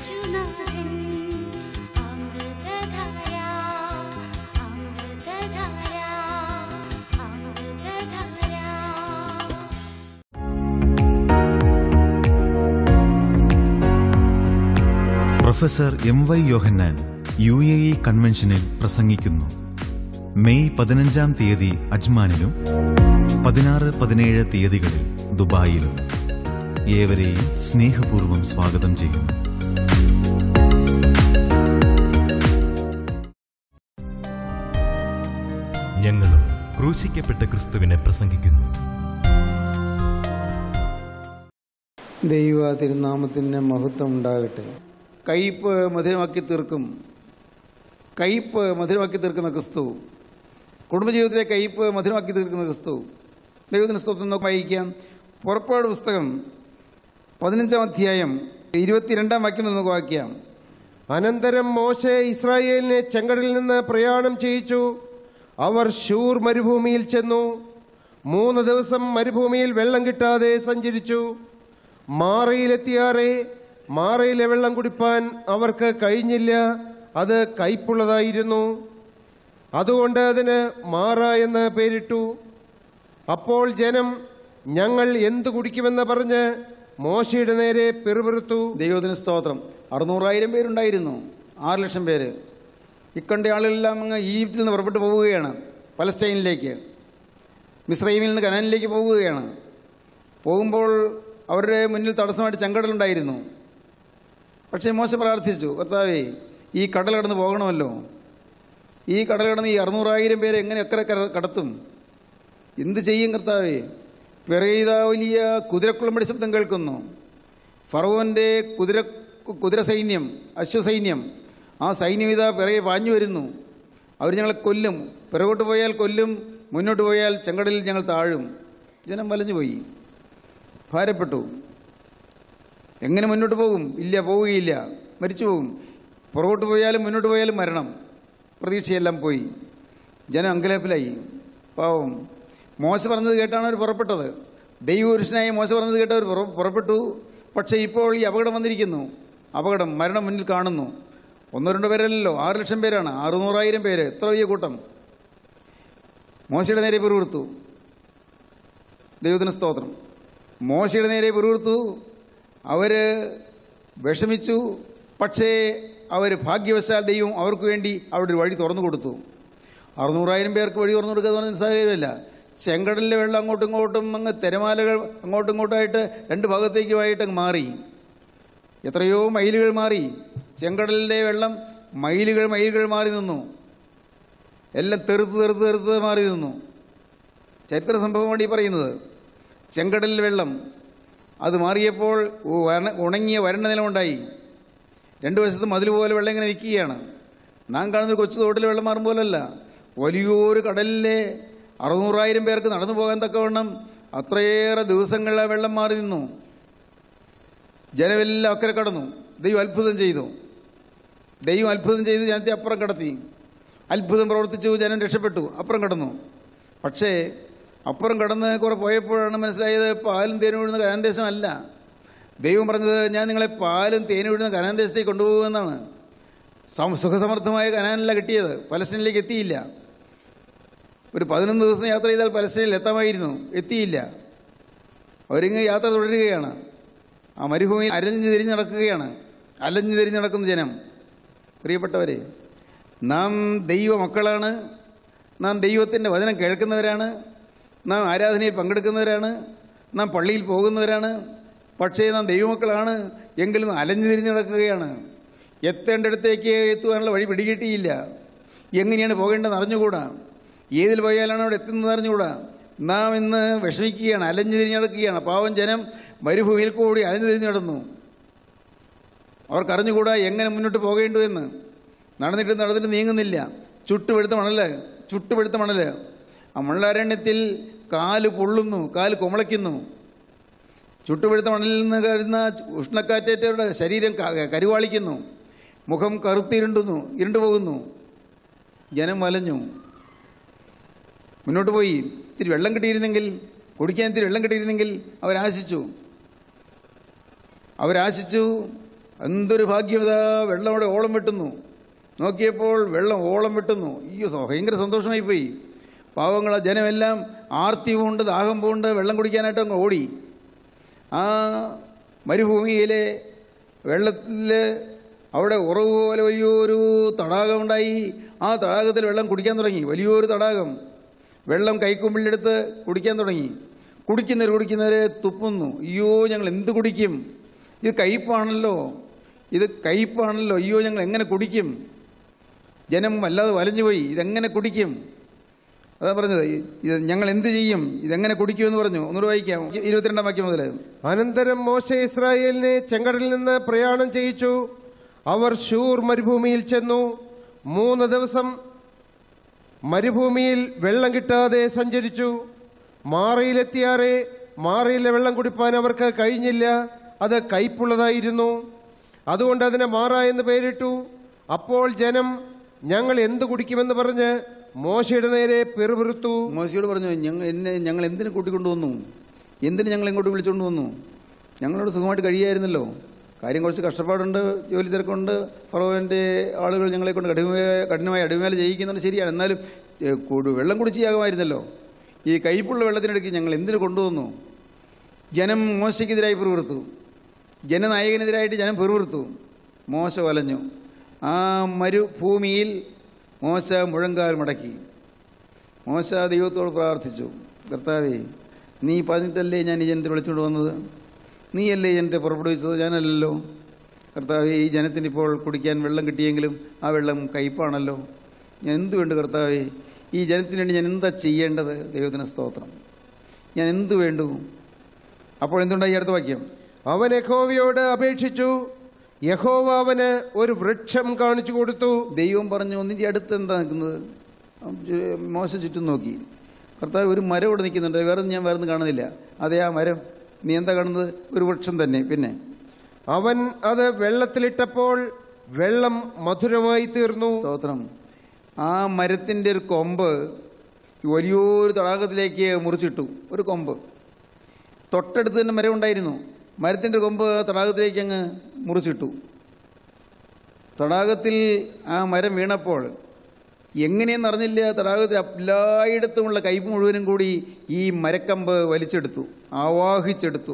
യേശുനാഥൻ അമൃതധാര അമൃതധാര അമൃതധാര professor M Y Yohannan U A E കൺവെൻഷനിൽ പ്രസംഗിക്കുന്നു മെയ് പതിനഞ്ചാം തീയതി അജ്മാനിലും പതിനാറ് പതിനേഴ് തീയതികളിൽ ദുബായിലും ഏവരെയും സ്നേഹപൂർവ്വം സ്വാഗതം ചെയ്യുന്നു ഞങ്ങളും ക്രൂശിക്കപ്പെട്ട ക്രിസ്തുവിനെ പ്രസംഗിക്കുന്നു ദൈവ തിരുനാമത്തിന് മഹത്വം ഉണ്ടാകട്ടെ കയ്പ് മധുരമാക്കി തീർക്കും കയ്പ് മധുരമാക്കി തീർക്കുന്ന ക്രിസ്തു കുടുംബജീവിതത്തിലെ കയ്പ് മധുരമാക്കി തീർക്കുന്ന ക്രിസ്തു ദൈവത്തിന് സ്തോത്രം നോക്കി വായിക്കാം പുറപ്പാട് പുസ്തകം പതിനഞ്ചാം അധ്യായം ഇരുപത്തിരണ്ടാം വാക്യം നമുക്ക് വായിക്കാം അനന്തരം മോശെ ഇസ്രായേലിനെ ചെങ്കടലിൽ നിന്ന് പ്രയാണം ചെയ്യിച്ചു അവർ ഷൂർ മരുഭൂമിയിൽ ചെന്നു മൂന്ന് ദിവസം മരുഭൂമിയിൽ വെള്ളം കിട്ടാതെ സഞ്ചരിച്ചു മാറയിലെത്തിയാറെ മാറയിലെ വെള്ളം കുടിപ്പാൻ അവർക്ക് കഴിഞ്ഞില്ല അത് കയ്പുള്ളതായിരുന്നു അതുകൊണ്ട് അതിന് മാറ എന്ന് പേരിട്ടു അപ്പോൾ ജനം ഞങ്ങൾ എന്തു കുടിക്കുമെന്ന് പറഞ്ഞ് മോശയുടെ നേരെ പിറുപിറുത്തു ദൈവത്തിന് സ്തോത്രം അറുന്നൂറായിരം പേരുണ്ടായിരുന്നു ആറ് ലക്ഷം പേര് ഇക്കണ്ട ആളുകളെല്ലാം അങ്ങ് ഈജിപ്തിൽ നിന്ന് പുറപ്പെട്ടു പോവുകയാണ് പലസ്റ്റൈനിലേക്ക് മിസ്രൈമിൽ നിന്ന് കനാനിലേക്ക് പോവുകയാണ് പോകുമ്പോൾ അവരുടെ മുന്നിൽ തടസ്സമായിട്ട് ചെങ്കടലുണ്ടായിരുന്നു പക്ഷേ മോശ പ്രാർത്ഥിച്ചു കർത്താവേ ഈ കടൽ കടന്ന് പോകണമല്ലോ ഈ കടൽ കടന്ന് ഈ അറുന്നൂറായിരം പേരെ എങ്ങനെ എക്കരെ കര- കടത്തും എന്ത് ചെയ്യും കർത്താവേ പിറയിത വലിയ കുതിരക്കുളമ്പടി ശബ്ദം കേൾക്കുന്നു ഫറവോൻ്റെ കുതിര കുതിര സൈന്യം അശ്വസൈന്യം ആ സൈന്യം ഇതാ പിറകെ പാഞ്ഞു വരുന്നു അവർ ഞങ്ങളെ കൊല്ലും പിറകോട്ട് പോയാൽ കൊല്ലും മുന്നോട്ട് പോയാൽ ചെങ്കടലിൽ ഞങ്ങൾ താഴും ജനം വലഞ്ഞു പോയി ഭാരപ്പെട്ടു എങ്ങനെ മുന്നോട്ട് പോകും ഇല്ല പോവുകയില്ല മരിച്ചു പോകും പുറകോട്ട് പോയാലും മുന്നോട്ട് പോയാലും മരണം പ്രതീക്ഷയെല്ലാം പോയി ജനം അങ്കലാപ്പിലായി പാവം മോശ പറഞ്ഞത് കേട്ടാണ് അവർ പുറപ്പെട്ടത് ദൈവപുരുഷനായ മോശ പറഞ്ഞത് കേട്ട് അവർ പുറ- പുറപ്പെട്ടു പക്ഷേ ഇപ്പോൾ ഈ അപകടം വന്നിരിക്കുന്നു അപകടം മരണം മുന്നിൽ കാണുന്നു ഒന്നോ രണ്ടോ പേരല്ലല്ലോ ആറ് ലക്ഷം പേരാണ് അറുന്നൂറായിരം പേര് എത്ര വലിയ കൂട്ടം മോശയുടെ നേരെ പിറുവിറുത്തു ദൈവത്തിന് സ്തോത്രം മോശയുടെ നേരെ പിറുവിറുത്തു അവർ വിഷമിച്ചു പക്ഷേ അവർ ഭാഗ്യവശാൽ ദൈവം അവർക്ക് വേണ്ടി അവിടെ ഒരു വഴി തുറന്നു കൊടുത്തു അറുന്നൂറായിരം പേർക്ക് വഴി തുറന്നു കൊടുക്കുക എന്ന് പറഞ്ഞ സാഹചര്യമല്ല ചെങ്കടലിലെ വെള്ളം അങ്ങോട്ടും ഇങ്ങോട്ടും അങ്ങ് തിരമാലകൾ അങ്ങോട്ടും ഇങ്ങോട്ടായിട്ട് രണ്ട് ഭാഗത്തേക്കുമായിട്ട് അങ്ങ് മാറി എത്രയോ മൈലുകൾ മാറി ചെങ്കടലിലെ വെള്ളം മൈലുകൾ മൈലുകൾ മാറി നിന്നു എല്ലാം തെറുത്ത് തെറുത്ത് തെറുത്ത് മാറി നിന്നു ചരിത്ര സംഭവമാണ് ഈ പറയുന്നത് ചെങ്കടലിൽ വെള്ളം അത് മാറിയപ്പോൾ വര- ഉണങ്ങിയ വരണ്ട നിലമുണ്ടായി രണ്ട് വശത്ത് മതിൽ പോലെ വെള്ളം ഇങ്ങനെ നിൽക്കുകയാണ് നാം കാണുന്ന ഒരു കൊച്ചു തോട്ടിൽ വെള്ളം മാറും പോലല്ല വലിയൊരു കടലിലെ അറുന്നൂറായിരം പേർക്ക് നടന്നു പോകാൻ തക്കവണ്ണം അത്രയേറെ ദിവസങ്ങളിൽ ആ വെള്ളം മാറി നിന്നു ജനമെല്ലാം അക്കരെ കടന്നു ദൈവം അത്ഭുതം ചെയ്തു ദൈവം അത്ഭുതം ചെയ്തു ജനത്തെ അപ്പുറം കടത്തി അത്ഭുതം പ്രവർത്തിച്ചു ജനം രക്ഷപ്പെട്ടു അപ്പുറം കടന്നു പക്ഷേ അപ്പുറം കടന്ന് കുറെ പോയപ്പോഴാണ് മനസ്സിലായത് പാലും തേനും വീഴുന്ന കനാന്തേശമല്ല ദൈവം പറഞ്ഞത് ഞാൻ നിങ്ങളെ പാലും തേനും വീഴുന്ന കനാന്തേശത്തേക്ക് കൊണ്ടുപോകുമെന്നാണ് സം- സുഖസമൃദ്ധമായ കനാനല്ല കിട്ടിയത് പലസ്തീനിലേക്ക് എത്തിയില്ല ഒരു പതിനൊന്ന് ദിവസം യാത്ര ചെയ്താൽ പലസ്തീനിൽ എത്താമായിരുന്നു എത്തിയില്ല അവരിങ്ങ് യാത്ര തുടരുകയാണ് ആ മരുഭൂമിയിൽ അരഞ്ഞു തിരിഞ്ഞ് നടക്കുകയാണ് അലഞ്ഞു തിരിഞ്ഞ് നടക്കുന്ന ജനം പ്രിയപ്പെട്ടവരെ നാം ദൈവ മക്കളാണ് നാം ദൈവത്തിൻ്റെ വചനം കേൾക്കുന്നവരാണ് നാം ആരാധനയിൽ പങ്കെടുക്കുന്നവരാണ് നാം പള്ളിയിൽ പോകുന്നവരാണ് പക്ഷേ നാം ദൈവമക്കളാണ് എങ്കിലും അലഞ്ഞു തിരിഞ്ഞ് നടക്കുകയാണ് എത്തേണ്ടടുത്തേക്ക് എത്തുവാനുള്ള വഴി പിടികിട്ടിയില്ല എങ്ങനെയാണ് പോകേണ്ടതെന്ന് അറിഞ്ഞുകൂടാ ഏതിൽ പോയാലാണ് അവിടെ എത്തുന്നത് അറിഞ്ഞുകൂടാ നാം ഇന്ന് വിഷമിക്കുകയാണ് അലഞ്ഞു തിരിഞ്ഞ് നടക്കുകയാണ് പാവം ജനം മരുഭൂമിയിൽ കൂടി അലഞ്ഞു തിരിഞ്ഞ് നടന്നു അവർക്കറിഞ്ഞുകൂടാ എങ്ങനെ മുന്നോട്ട് പോകേണ്ടു എന്ന് നടന്നിട്ട് നടന്നിട്ട് നീങ്ങുന്നില്ല ചുട്ടുപെടുത്ത മണല് ചുട്ടുപെടുത്ത മണല് ആ മണലാരണ്യത്തിൽ കാല് പൊള്ളുന്നു കാല് കുമളയ്ക്കുന്നു ചുട്ടുപെടുത്ത മണലിൽ നിന്ന് വരുന്ന ഉഷ്ണക്കാറ്റേറ്റവരുടെ ശരീരം ക- കരുവാളിക്കുന്നു മുഖം കറുത്തിരുണ്ടുന്നു ഇരുണ്ടു പോകുന്നു ജനം വലഞ്ഞു മുന്നോട്ട് പോയി ഇത്തിരി വെള്ളം കിട്ടിയിരുന്നെങ്കിൽ കുടിക്കാൻ ഇത്തിരി വെള്ളം കിട്ടിയിരുന്നെങ്കിൽ അവരാശിച്ചു അവരാശിച്ചു എന്തൊരു ഭാഗ്യത വെള്ളം അവിടെ ഓളം വെട്ടുന്നു നോക്കിയപ്പോൾ വെള്ളം ഓളം വെട്ടുന്നു അയ്യോ സ- ഭയങ്കര സന്തോഷമായി പോയി പാവങ്ങൾ ആ ജനമെല്ലാം ആർത്തി പൂണ്ട് ദാഹം പൂണ്ട് വെള്ളം കുടിക്കാനായിട്ട് അങ്ങ് ഓടി ആ മരുഭൂമിയിലെ വെള്ളത്തിൽ അവിടെ ഉറവ് പോലെ വലിയൊരു തടാകമുണ്ടായി ആ തടാകത്തിൽ വെള്ളം കുടിക്കാൻ തുടങ്ങി വലിയൊരു തടാകം വെള്ളം കൈക്കുമ്പിളിലെടുത്ത് കുടിക്കാൻ തുടങ്ങി കുടിക്കുന്നവർ കുടിക്കുന്നവരെ തുപ്പുന്നു അയ്യോ ഞങ്ങൾ എന്ത് കുടിക്കും ഇത് കയ്പാണല്ലോ ഇത് കയ്പാണല്ലോ അയ്യോ ഞങ്ങൾ എങ്ങനെ കുടിക്കും ജനം വല്ലാതെ വലഞ്ഞുപോയി ഇതെങ്ങനെ കുടിക്കും അതാ പറഞ്ഞത് ഇത് ഞങ്ങൾ എന്ത് ചെയ്യും ഇതെങ്ങനെ കുടിക്കുമെന്ന് പറഞ്ഞു ഒന്നുകൂടെ വായിക്കാം ഇരുപത്തിരണ്ടാം വാക്യം മുതൽ അനന്തരം മോശ ഇസ്രായേലിനെ ചെങ്കടലിൽ നിന്ന് പ്രയാണം ചെയ്യിച്ചു അവർ ഷൂർ മരുഭൂമിയിൽ ചെന്നു മൂന്ന് ദിവസം മരുഭൂമിയിൽ വെള്ളം കിട്ടാതെ സഞ്ചരിച്ചു മാറയിലെത്തിയാറെ മാറയിലെ വെള്ളം കുടിപ്പാൻ അവർക്ക് കഴിഞ്ഞില്ല അത് കയ്പുള്ളതായിരുന്നു അതുകൊണ്ട് അതിനെ മാറ എന്ന് പേരിട്ടു അപ്പോൾ ജനം ഞങ്ങൾ എന്ത് കുടിക്കുമെന്ന് പറഞ്ഞ് മോശയുടെ നേരെ പെറുപിറുത്തു മോശയോട് പറഞ്ഞു ഞങ്ങൾ എന്നെ ഞങ്ങൾ എന്തിനു കൂട്ടിക്കൊണ്ടുവന്നു എന്തിന് ഞങ്ങൾ ഇങ്ങോട്ട് വിളിച്ചുകൊണ്ട് വന്നു ഞങ്ങളോട് സുഖമായിട്ട് കഴിയായിരുന്നല്ലോ കാര്യം കുറച്ച് കഷ്ടപ്പാടുണ്ട് ജോലി തിരക്കുണ്ട് ഫറോവിൻ്റെ ആളുകൾ ഞങ്ങളെ കൊണ്ട് കഠിനമായ കഠിനമായി അടിമേല ചെയ്യിക്കുന്നുണ്ട് ശരിയാണ് എന്നാലും ഏ, കൂടു- വെള്ളം കുടിച്ചാകുമായിരുന്നല്ലോ ഈ കയ്പുള്ള വെള്ളത്തിനിടയ്ക്ക് ഞങ്ങൾ എന്തിനു കൊണ്ടുവന്നു ജനം മോശയ്ക്കെതിരായി പിറുപിറുത്തു ജനനായകനെതിരായിട്ട് ജനം പിറുപിറുത്തു മോശ വലഞ്ഞു ആ മരുഭൂമിയിൽ മോശ മുഴങ്കാൽ മടക്കി മോശ ദൈവത്തോട് പ്രാർത്ഥിച്ചു കർത്താവേ നീ പറഞ്ഞിട്ടല്ലേ ഞാൻ ഈ ജനത്തെ വിളിച്ചുകൊണ്ട് വന്നത് നീയല്ലേ ഈ ജനത്തെ പുറപ്പെടുവിച്ചത് ഞാനല്ലല്ലോ കർത്താവേ ഈ ജനത്തിന് ഇപ്പോൾ കുടിക്കാൻ വെള്ളം കിട്ടിയെങ്കിലും ആ വെള്ളം കയ്പാണല്ലോ ഞാൻ എന്തു വേണ്ട കർത്താവേ ഈ ജനത്തിന് വേണ്ടി ഞാൻ എന്താ ചെയ്യേണ്ടത് ദൈവത്തിന് സ്തോത്രം ഞാൻ എന്തു വേണ്ടു അപ്പോൾ എന്തുണ്ടായി അടുത്ത വാക്യം അവൻ യഹോവയോട് അപേക്ഷിച്ചു യഹോവ അവന് ഒരു വൃക്ഷം കാണിച്ചു കൊടുത്തു ദൈവം പറഞ്ഞു നിന്റെ അടുത്ത് എന്താ നിൽക്കുന്നത് അവൻ ചു- മോശ ചുറ്റും നോക്കി കർത്താവ് ഒരു മരം ഇവിടെ നിൽക്കുന്നുണ്ട് വേറെ ഒന്നും ഞാൻ വേറെ ഒന്നും കാണുന്നില്ല അതെ ആ മരം നീ എന്താ കാണുന്നത് ഒരു വൃക്ഷം തന്നെ പിന്നെ അവൻ അത് വെള്ളത്തിലിട്ടപ്പോൾ വെള്ളം മധുരമായി തീർന്നു സ്തോത്രം ആ മരത്തിൻ്റെ ഒരു കൊമ്പ് വലിയൊരു തടാകത്തിലേക്ക് മുറിച്ചിട്ടു ഒരു കൊമ്പ് തൊട്ടടുത്ത് തന്നെ മരം ഉണ്ടായിരുന്നു മരത്തിൻ്റെ കൊമ്പ് ആ തടാകത്തിലേക്ക് അങ്ങ് മുറിച്ചിട്ടു തടാകത്തിൽ ആ മരം വീണപ്പോൾ എങ്ങനെയെന്ന് അറിഞ്ഞില്ല തടാകത്തിൽ എല്ലായിടത്തുമുള്ള കയ്പ് മുഴുവനും കൂടി ഈ മരക്കമ്പ് വലിച്ചെടുത്തു ആവാഹിച്ചെടുത്തു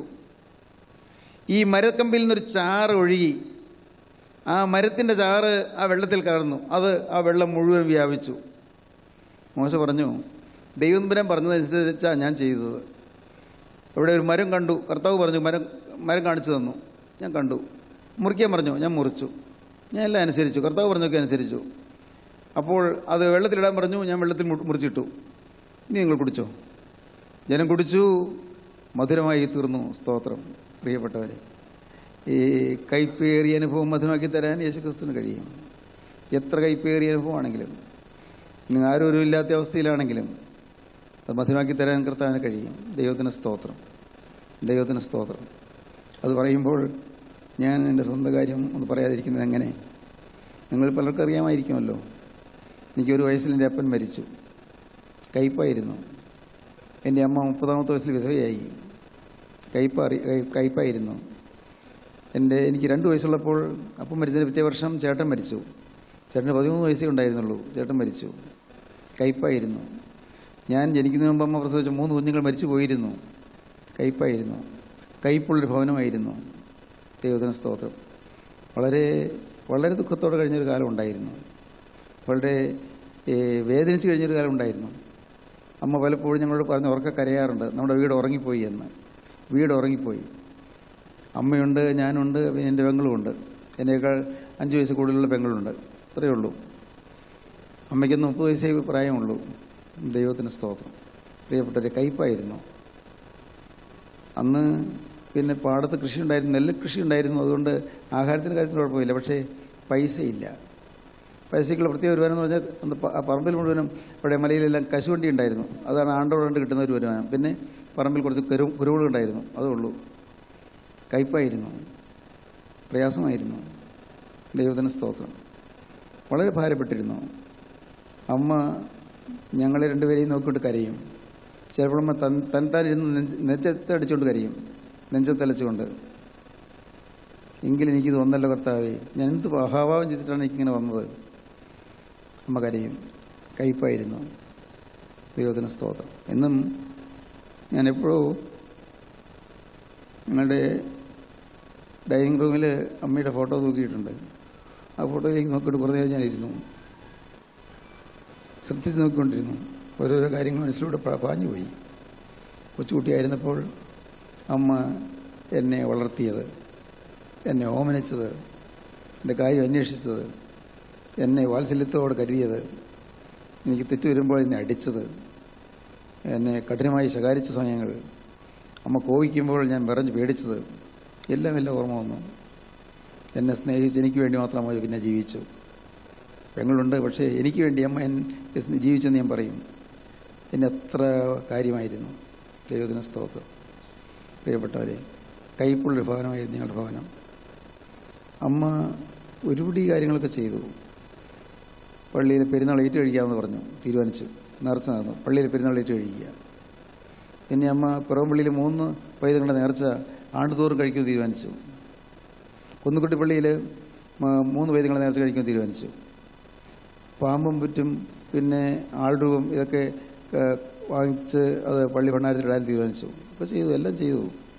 ഈ മരക്കമ്പിൽ നിന്നൊരു ചാറ് ഒഴുകി ആ മരത്തിൻ്റെ ചാറ് ആ വെള്ളത്തിൽ കലർന്നു അത് ആ വെള്ളം മുഴുവൻ വ്യാപിച്ചു മോശ പറഞ്ഞു ദൈവംബരം പറഞ്ഞതനുസരിച്ചാണ് ഞാൻ ചെയ്തത് ഇവിടെ ഒരു മരം കണ്ടു കർത്താവ് പറഞ്ഞു മരം മരം കാണിച്ചു തന്നു ഞാൻ കണ്ടു മുറിക്കാൻ പറഞ്ഞു ഞാൻ മുറിച്ചു ഞാൻ എല്ലാം അനുസരിച്ചു കർത്താവ് പറഞ്ഞൊക്കെ അനുസരിച്ചു അപ്പോൾ അത് വെള്ളത്തിലിടാൻ പറഞ്ഞു ഞാൻ വെള്ളത്തിൽ മു- മുറിച്ചിട്ടു ഇനി നിങ്ങൾ കുടിച്ചോ ജനം കുടിച്ചു മധുരമായി തീർന്നു സ്തോത്രം പ്രിയപ്പെട്ടവരെ ഈ കൈപ്പേറിയ അനുഭവം മധുരമാക്കി തരാൻ യേശുക്രിസ്തുവിന് കഴിയും എത്ര കൈപ്പേറിയ അനുഭവമാണെങ്കിലും നിങ്ങൾ ആരും ഒരു ഇല്ലാത്ത അവസ്ഥയിലാണെങ്കിലും അത് മധുരമാക്കി തരാൻ കർത്താവിന് കഴിയും ദൈവത്തിന് സ്തോത്രം ദൈവത്തിന് സ്തോത്രം അത് പറയുമ്പോൾ ഞാൻ എൻ്റെ സ്വന്തം കാര്യം ഒന്ന് പറയാതിരിക്കുന്നത് എങ്ങനെ നിങ്ങൾ പലർക്കും അറിയാമായിരിക്കുമല്ലോ എനിക്കൊരു വയസ്സിൽ എൻ്റെ അപ്പൻ മരിച്ചു കയ്പായിരുന്നു എൻ്റെ അമ്മ മുപ്പതാമത്തെ വയസ്സിൽ വിധവയായി കയ്പ അറി കൈ- കയ്പായിരുന്നു എൻ്റെ എനിക്ക് രണ്ട് വയസ്സുള്ളപ്പോൾ അപ്പം മരിച്ചതിന് പിറ്റേ വർഷം ചേട്ടൻ മരിച്ചു ചേട്ടന് പതിമൂന്ന് വയസ്സേ ഉണ്ടായിരുന്നുള്ളൂ ചേട്ടൻ മരിച്ചു കയ്പായിരുന്നു ഞാൻ ജനിക്കുന്നതിന് മുമ്പ് അമ്മ പ്രസവിച്ച മൂന്ന് കുഞ്ഞുങ്ങൾ മരിച്ചു പോയിരുന്നു കയ്പായിരുന്നു കയ്പുള്ളൊരു ഭവനമായിരുന്നു ദൈവത്തിന് സ്തോത്രം വളരെ വളരെ ദുഃഖത്തോടെ കഴിഞ്ഞൊരു കാലം ഉണ്ടായിരുന്നു വളരെ ഏ, വേദനിച്ച് കഴിഞ്ഞൊരു കാലം ഉണ്ടായിരുന്നു അമ്മ പലപ്പോഴും ഞങ്ങളോട് പറഞ്ഞ് ഉറക്കെ കരയാറുണ്ട് നമ്മുടെ വീട് ഉറങ്ങിപ്പോയി എന്ന് വീട് ഉറങ്ങിപ്പോയി അമ്മയുണ്ട് ഞാനുണ്ട് പിന്നെ എൻ്റെ പെങ്ങളുമുണ്ട് എന്നേക്കാൾ അഞ്ച് വയസ്സ് കൂടുതലുള്ള പെങ്ങളുണ്ട് അത്രയേ ഉള്ളൂ അമ്മയ്ക്കൊന്ന് മുപ്പത് വയസ്സേ പ്രായമുള്ളൂ ദൈവത്തിന് സ്തോത്രം പ്രിയപ്പെട്ടവരെ കയ്പായിരുന്നു അന്ന് പിന്നെ പാടത്ത് കൃഷി ഉണ്ടായിരുന്നു നെല്ല് കൃഷി ഉണ്ടായിരുന്നു അതുകൊണ്ട് ആഹാരത്തിൻ്റെ കാര്യത്തിൽ കുഴപ്പമില്ല പക്ഷേ പൈസയില്ല പൈസയ്ക്കുള്ള പ്രത്യേക വരുമാനം എന്ന് പറഞ്ഞാൽ അന്ന് പ- ആ പറമ്പിൽ മുഴുവനും ഇവിടെ മലയിലെല്ലാം കശുവണ്ടി ഉണ്ടായിരുന്നു അതാണ് ആണ്ടോടാണ്ട് കിട്ടുന്ന ഒരു വരുമാനം പിന്നെ പറമ്പിൽ കുറച്ച് കരു കുരുവുകൾ ഉണ്ടായിരുന്നു അതേ ഉള്ളൂ കയ്പായിരുന്നു പ്രയാസമായിരുന്നു ദൈവത്തിന് സ്തോത്രം വളരെ ഭാരപ്പെട്ടിരുന്നു അമ്മ ഞങ്ങളെ രണ്ടുപേരെയും നോക്കിക്കൊണ്ട് കരയും ചിലപ്പോൾ അമ്മ തൻ തൻ താൻ ഇരുന്ന് നെഞ്ച് നെഞ്ചത്തടിച്ചുകൊണ്ട് കരയും നെഞ്ചത്തലച്ചുകൊണ്ട് എങ്കിലും എനിക്കിത് വന്നല്ലോ കർത്താവേ ഞാൻ എന്ത് അഹാഭാവം ചെയ്തിട്ടാണ് എനിക്കിങ്ങനെ വന്നത് അമ്മ കരയും കയ്പായിരുന്നു ദൈവത്തിന് സ്തോത്രം എന്നും ഞാൻ എപ്പോഴും ഞങ്ങളുടെ ഡൈനിങ് റൂമിൽ അമ്മയുടെ ഫോട്ടോ തൂക്കിയിട്ടുണ്ട് ആ ഫോട്ടോയിലേക്ക് നോക്കിയിട്ട് കുറേ നേരം ഞാനിരുന്നു ശ്രദ്ധിച്ച് നോക്കിക്കൊണ്ടിരുന്നു ഓരോരോ കാര്യങ്ങൾ മനസ്സിലൂടെ പ- പാഞ്ഞുപോയി കൊച്ചുകുട്ടിയായിരുന്നപ്പോൾ അമ്മ എന്നെ വളർത്തിയത് എന്നെ ഓമനിച്ചത് എൻ്റെ കാര്യം അന്വേഷിച്ചത് എന്നെ വാത്സല്യത്തോടെ കരുതിയത് എനിക്ക് തെറ്റ് വരുമ്പോൾ എന്നെ അടിച്ചത് എന്നെ കഠിനമായി ശകാരിച്ച സമയങ്ങൾ അമ്മ കോപിക്കുമ്പോൾ ഞാൻ വിറഞ്ഞ് പേടിച്ചത് എല്ലാം എല്ലാം ഓർമ്മ വന്നു എന്നെ സ്നേഹിച്ച് എനിക്ക് വേണ്ടി മാത്രമായി പിന്നെ ജീവിച്ചു പെങ്ങളുണ്ട് പക്ഷേ എനിക്ക് വേണ്ടി അമ്മ എന്നെ സ്നേ- ജീവിച്ചെന്ന് ഞാൻ പറയും എന്നെ അത്ര കാര്യമായിരുന്നു ദൈവത്തിന് സ്തോത്രം പ്രിയപ്പെട്ടവരെ കൈപ്പുള്ളൊരു ഭവനമായിരുന്നു ഞങ്ങളുടെ ഭവനം അമ്മ ഒരുപിടി കാര്യങ്ങളൊക്കെ ചെയ്തു പള്ളിയിൽ പെരുന്നാൾ ഏറ്റു കഴിക്കാമെന്ന് പറഞ്ഞു തീരുമാനിച്ചു നേർച്ച നടന്നു പള്ളിയിൽ പെരുന്നാൾ ഏറ്റു കഴിക്കുക പിന്നെ അമ്മ പിറവമ്പള്ളിയിൽ മൂന്ന് പൈതങ്ങളുടെ നേർച്ച ആണ്ടുതോറും കഴിക്കുമെന്ന് തീരുമാനിച്ചു കുന്നുകുട്ടി പള്ളിയിൽ മ- മൂന്ന് പൈതങ്ങളെ നേർച്ച കഴിക്കുമെന്ന് തീരുമാനിച്ചു പാമ്പും പുറ്റും പിന്നെ ആൾരൂപം ഇതൊക്കെ ഏഹ്, വാങ്ങിച്ച് അത് പള്ളി ഭണ്ഡാരത്തിലിടാൻ തീരുമാനിച്ചു ഒക്കെ ചെയ്തു എല്ലാം ചെയ്തു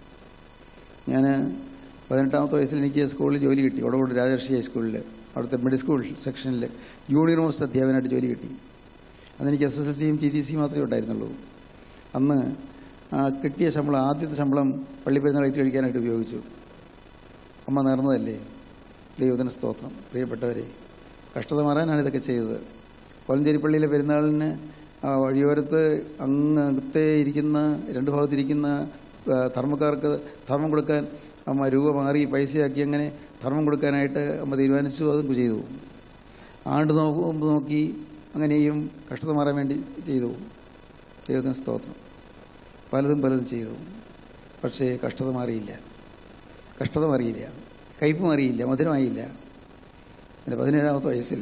ഞാൻ പതിനെട്ടാമത്തെ വയസ്സിൽ എനിക്ക് സ്കൂളിൽ ജോലി കിട്ടി ഒടവോട് രാജർഷി ഹൈസ്കൂളിൽ അവിടുത്തെ മിഡിൽ സ്കൂൾ സെക്ഷനിൽ ജൂനിയർ മോസ്റ്റ് അധ്യാപകനായിട്ട് ജോലി കിട്ടി അന്ന് എനിക്ക് എസ് എസ് എൽ സിയും ടി ടി സിയും മാത്രമേ ഉണ്ടായിരുന്നുള്ളൂ അന്ന് ആ കിട്ടിയ ശമ്പളം ആദ്യത്തെ ശമ്പളം പള്ളി പെരുന്നാൾ ഏറ്റ് കഴിക്കാനായിട്ട് ഉപയോഗിച്ചു അമ്മ നേർന്നതല്ലേ ദൈവത്തിന് സ്തോത്രം പ്രിയപ്പെട്ടവരെ കഷ്ടത മാറാനാണ് ഇതൊക്കെ ചെയ്തത് കോലഞ്ചേരി പള്ളിയിലെ പെരുന്നാളിന് ആ വഴിയോരത്ത് അങ്ങത്തെ ഇരിക്കുന്ന രണ്ട് ഭാഗത്തിരിക്കുന്ന ആ, ധർമ്മക്കാർക്ക് ധർമ്മം കൊടുക്കാൻ അമ്മ രൂപ മാറി പൈസയാക്കി അങ്ങനെ ധർമ്മം കൊടുക്കാനായിട്ട് അമ്മ തീരുമാനിച്ചു അതും ചെയ്തു ആണ്ട് നോക്കുമ്പോൾ നോക്കി അങ്ങനെയും കഷ്ടത മാറാൻ വേണ്ടി ചെയ്തു ദൈവത്തിന് സ്തോത്രം പലതും പലതും ചെയ്തു പക്ഷേ കഷ്ടത മാറിയില്ല കഷ്ടത മാറിയില്ല കയ്പ് മാറിയില്ല മധുരമായില്ല എൻ്റെ പതിനേഴാമത്തെ വയസ്സിൽ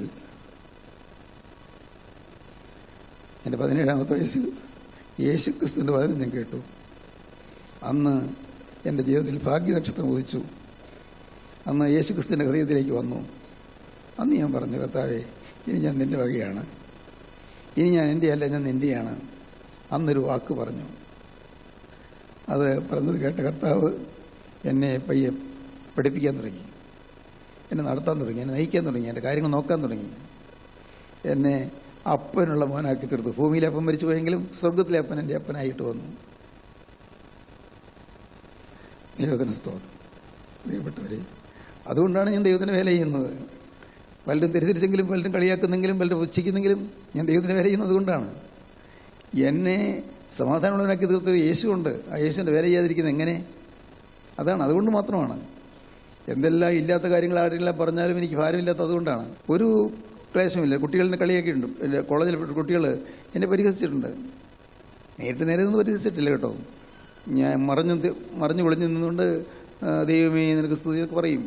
എൻ്റെ പതിനേഴാമത്തെ വയസ്സിൽ യേശു ക്രിസ്തുവിൻ്റെ വചനം ഞാൻ കേട്ടു അന്ന് എൻ്റെ ജീവിതത്തിൽ ഭാഗ്യനക്ഷത്രം ഉദിച്ചു അന്ന് യേശു ക്രിസ്തുവിൻ്റെ ഹൃദയത്തിലേക്ക് വന്നു അന്ന് ഞാൻ പറഞ്ഞു കർത്താവേ ഇനി ഞാൻ നിൻ്റെ വകയാണ് ഇനി ഞാൻ എൻ്റെ അല്ല ഞാൻ നിൻ്റെയാണ് അന്നൊരു വാക്ക് പറഞ്ഞു അത് പറഞ്ഞത് കേട്ട കർത്താവ് എന്നെ പയ്യെ പഠിപ്പിക്കാൻ തുടങ്ങി എന്നെ നടത്താൻ തുടങ്ങി എന്നെ നയിക്കാൻ തുടങ്ങി എൻ്റെ കാര്യങ്ങൾ നോക്കാൻ തുടങ്ങി എന്നെ അപ്പനുള്ള മോനാക്കി തീർത്തു ഭൂമിയിലെ അപ്പൻ മരിച്ചു പോയെങ്കിലും സ്വർഗത്തിലെ അപ്പൻ എൻ്റെ അപ്പനായിട്ട് വന്നു ദൈവത്തിന് സ്തോത്രം പ്രിയപ്പെട്ടവരെ അതുകൊണ്ടാണ് ഞാൻ ദൈവത്തിന് വേല ചെയ്യുന്നത് പലരും തെറ്റിദ്ധരിച്ചെങ്കിലും പലരും കളിയാക്കുന്നെങ്കിലും പലരും പുച്ഛിക്കുന്നെങ്കിലും ഞാൻ ദൈവത്തിന് വേല ചെയ്യുന്നത് കൊണ്ടാണ് എന്നെ സമാധാനമുള്ളവനാക്കി തീർത്തൊരു യേശുണ്ട് ആ യേശുവിൻ്റെ വേല ചെയ്യാതിരിക്കുന്നത് എങ്ങനെ അതാണ് അതുകൊണ്ട് മാത്രമാണ് എന്തെല്ലാം ഇല്ലാത്ത കാര്യങ്ങൾ ആരെല്ലാം പറഞ്ഞാലും എനിക്ക് ഭാരമില്ലാത്ത അതുകൊണ്ടാണ് ഒരു ക്ലേശമില്ല കുട്ടികളെ കളിയാക്കിയിട്ടുണ്ട് എൻ്റെ കോളേജിൽ പഠിച്ച കുട്ടികൾ എന്നെ പരിഹസിച്ചിട്ടുണ്ട് നേരിട്ട് നേരെ ഒന്നും പരിഹസിച്ചിട്ടില്ല കേട്ടോ ഞാൻ മറഞ്ഞ് തി- മറഞ്ഞു വിളിഞ്ഞു നിന്നുകൊണ്ട് ആ, ദൈവമേ നിനക്ക് സ്തുതിയൊക്കെ പറയും